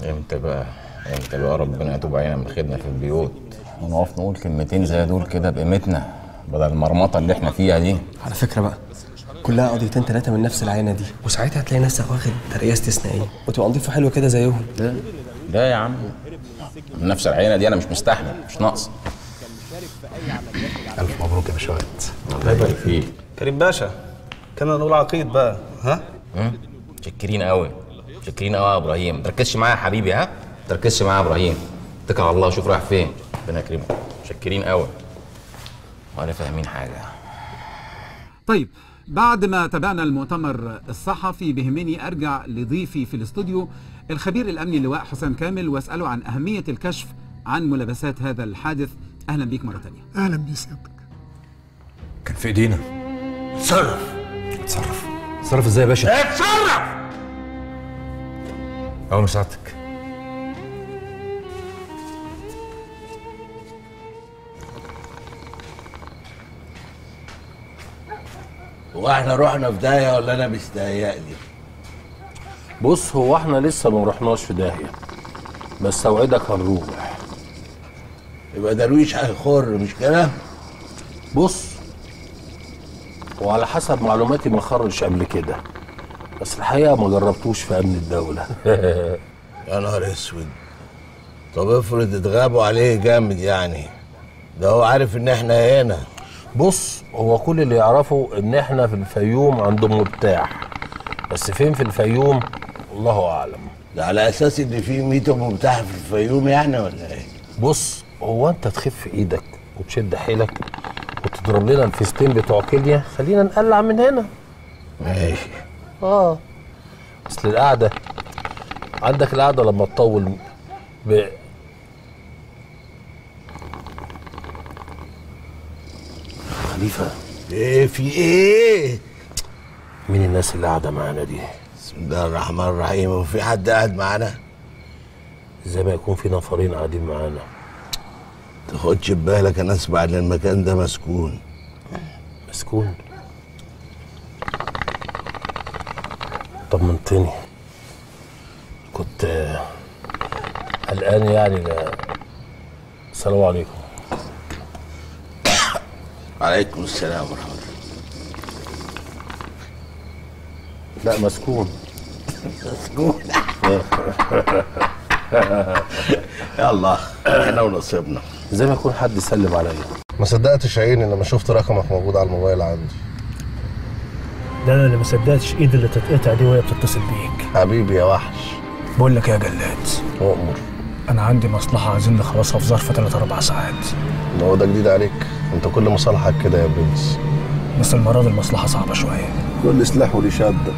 امتى بقى امتى بقى ربنا يتوب علينا من خدمه في البيوت ونقف نقول كلمتين زي دول كده بقيمتنا بدل المرمطه اللي احنا فيها دي على فكره بقى كلها قضيتين ثلاثه من نفس العينه دي وساعتها هتلاقي نفسك واخد ترقيه استثنائيه وتبقى نضيفه حلوه كده زيهم ده ده يا عم من نفس العينه دي انا مش مستحمل مش ناقص الف مبروك يا باشوات الله يبارك فيك كريم باشا كان نقول عقيد بقى ها هم؟ متشكرين قوي متشكرين قوي يا ابراهيم ما تركزش معايا يا حبيبي ها ما تركزش معايا يا ابراهيم اتكل على الله وشوف رايح فين ربنا يكرمك متشكرين قوي ولا فاهمين حاجه طيب بعد ما تابعنا المؤتمر الصحفي بهمني ارجع لضيفي في الاستوديو الخبير الامني اللواء حسام كامل واساله عن اهميه الكشف عن ملابسات هذا الحادث اهلا بيك مره ثانيه اهلا بيه سيادتك كان في ايدينا اتصرف اتصرف اتصرف ازاي يا باشا اتصرف اول مساعدتك هو احنا رحنا في داهيه ولا انا مستهيألي بص هو احنا لسه ما رحناش في داهيه بس اوعدك هنروح يبقى درويش هيخر مش كده بص وعلى حسب معلوماتي ما خرج قبل كده بس الحقيقه ما جربتوش في امن الدوله يا نهار اسود طب افرض اتغابوا عليه جامد يعني ده هو عارف ان احنا هنا بص هو كل اللي يعرفه ان احنا في الفيوم عند مفتاح بس فين في الفيوم الله اعلم ده على اساس ان في 100 مفتاح في الفيوم يعني ولا ايه بص هو انت تخف ايدك وتشد حيلك وتضرب لنا الفيستين بتوع كيليا خلينا نقلع من هنا ماشي اه اصل القعده عندك القعده لما تطول ب... خليفه ايه في ايه مين الناس اللي قاعده معانا دي بسم الله الرحمن الرحيم هو في حد قاعد معانا زي ما يكون في نفرين قاعدين معانا تاخدش ببالك انا اسمع ان المكان ده مسكون مسكون طمنتني كنت آه، قلقان يعني لا السلام عليكم عليكم السلام ورحمه الله لا مسكون مسكون يلا احنا ونصيبنا زي ما يكون حد سلم عليا ما صدقتش عيني لما شفت رقمك موجود على الموبايل عندي ده انا اللي ما صدقتش ايدي اللي تتقطع دي وهي بتتصل بيك حبيبي يا وحش بقول لك إيه يا جلاد مؤمر انا عندي مصلحه عايزين نخلصها في ظرف 3 4 ساعات ده هو ده جديد عليك انت كل مصالحك كده يا برنس بس المره دي المصلحه صعبه شويه كل سلاح وليه شده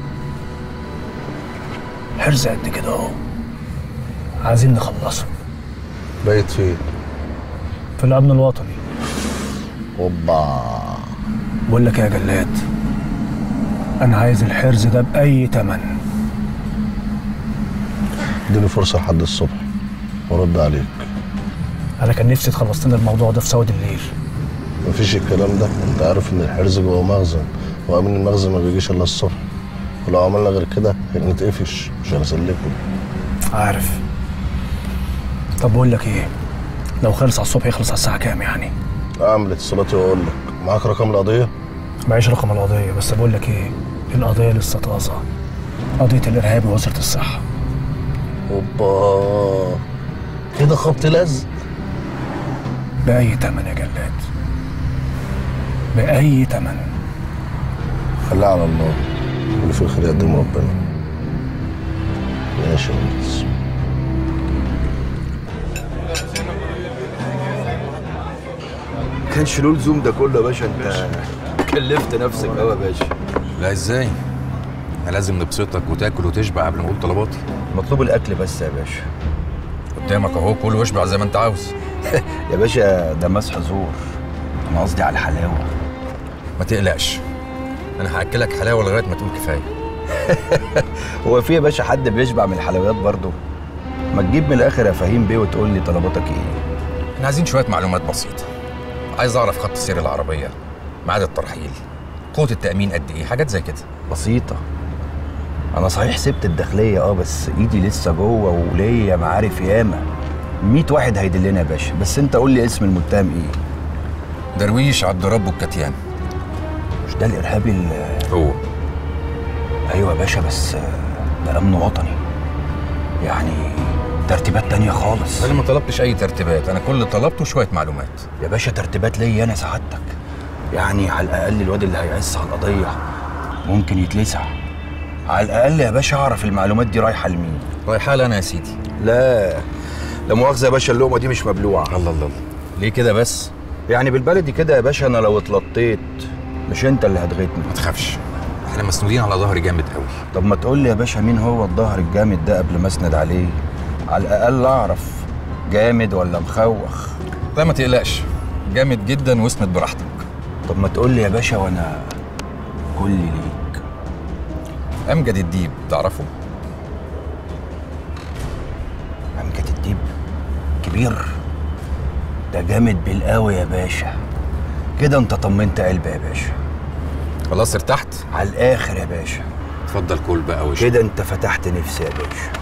حرز قد كده اهو عايزين نخلصه بايت فين في الامن الوطني اوبا بقول لك إيه يا جلاد انا عايز الحرز ده باي تمن اديني فرصه لحد الصبح وارد عليك انا كان نفسي تخلص لنا الموضوع ده في سواد الليل مفيش الكلام ده انت عارف ان الحرز جوه مخزن وامن المخزن ما بيجيش الا الصبح ولو عملنا غير كده هنتقفش مش هنسلكه عارف طب بقول لك ايه لو خلص على الصبح يخلص على الساعه كام يعني اعمل اتصالاتي واقول لك معاك رقم القضيه معيش رقم القضيه بس بقول لك ايه القضيه لسه طازه قضيه الارهاب ووزاره الصحه اوبا كده خبط لزق باي تمن يا جلاد باي تمن خليها على الله واللي في الخير يقدم ربنا ماشي يا مهندس كانش له لزوم ده كله يا باشا انت كلفت نفسك قوي يا باشا لا ازاي انا لازم نبسطك وتاكل وتشبع قبل ما اقول طلباتي مطلوب الاكل بس يا باشا قدامك اهو كل واشبع زي ما انت عاوز يا باشا ده مسح زور انا قصدي على الحلاوه ما تقلقش انا هاكلك حلاوه لغايه ما تقول كفايه هو في يا باشا حد بيشبع من الحلويات برضه ما تجيب من الاخر يا فهيم بيه وتقول لي طلباتك ايه احنا عايزين شويه معلومات بسيطه عايز اعرف خط سير العربيه ميعاد الترحيل قوه التامين قد ايه حاجات زي كده بسيطه انا صحيح سبت الداخليه اه بس ايدي لسه جوه وليا معارف ياما 100 واحد هيدلنا يا باشا بس انت قول لي اسم المتهم ايه درويش عبد ربه الكتيان مش ده الارهابي اللي هو ايوه يا باشا بس ده امن وطني يعني ترتيبات تانية خالص انا ما طلبتش اي ترتيبات انا كل اللي طلبته شويه معلومات يا باشا ترتيبات ليا انا سعادتك يعني على الاقل الواد اللي هيعس على القضيه ممكن يتلسع على الاقل يا باشا اعرف المعلومات دي رايحه لمين رايحه لي انا يا سيدي لا لا مؤاخذه يا باشا اللقمه دي مش مبلوعه الله الله الله ليه كده بس يعني بالبلدي كده يا باشا انا لو اتلطيت مش انت اللي هتغيتني ما تخافش احنا مسنودين على ظهري جامد قوي طب ما تقول لي يا باشا مين هو الظهر الجامد ده قبل ما اسند عليه على الاقل اعرف جامد ولا مخوخ لا ما تقلقش جامد جدا واسند براحتك طب ما تقول لي يا باشا وانا كلي ليك امجد الديب تعرفه امجد الديب كبير ده جامد بالقوي يا باشا كده انت طمنت قلبي يا باشا خلاص ارتحت على الاخر يا باشا اتفضل كل بقى وش كده انت فتحت نفسي يا باشا